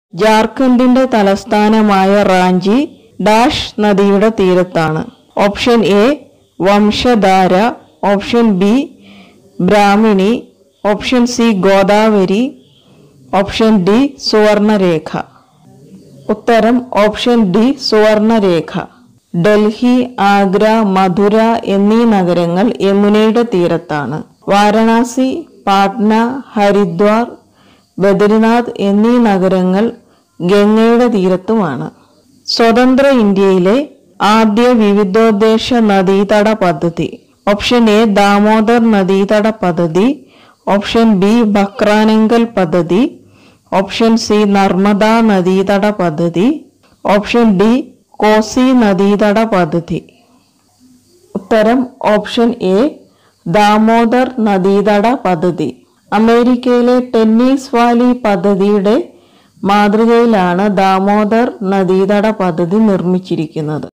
ജാർഖണ്ഡിന്റെ തലസ്ഥാനമായ റാഞ്ചി ഡാഷ് നദിയുടെ തീരത്താണ് option A Vamsadhara option B Brahmani option C Godavari option D Subarnarekha ഉത്തരം ഓപ്ഷൻ ഡി സുവർണരേഖ ഡൽഹി ആഗ്ര മധുര എന്നീ നഗരങ്ങൾ യമുനയുടെ തീരത്താണ് വാരണാസി പാട്ന ഹരിദ്വാർ ബദ്രിനാഥ് എന്നീ നഗരങ്ങൾ ഗംഗയുടെ തീരത്തുമാണ് സ്വതന്ത്ര ഇന്ത്യയിലെ ആദ്യ വിവിധോദ്ദേശ നദീതട പദ്ധതി ഓപ്ഷൻ എ ദാമോദർ നദീതട പദ്ധതി ഓപ്ഷൻ ബി ബക്രാനങ്കൽ പദ്ധതി ഓപ്ഷൻ സി നർമ്മദ നദീതട പദ്ധതി ഓപ്ഷൻ ഡി കോസി നദീതട പദ്ധതി ഉത്തരം ഓപ്ഷൻ എ ദാമോദർ നദീതട പദ്ധതി അമേരിക്കയിലെ ടെന്നീസ് വാലി പദ്ധതിയുടെ മാതൃകയിലാണ് ദാമോദർ നദീതട പദ്ധതി നിർമ്മിച്ചിരിക്കുന്നത്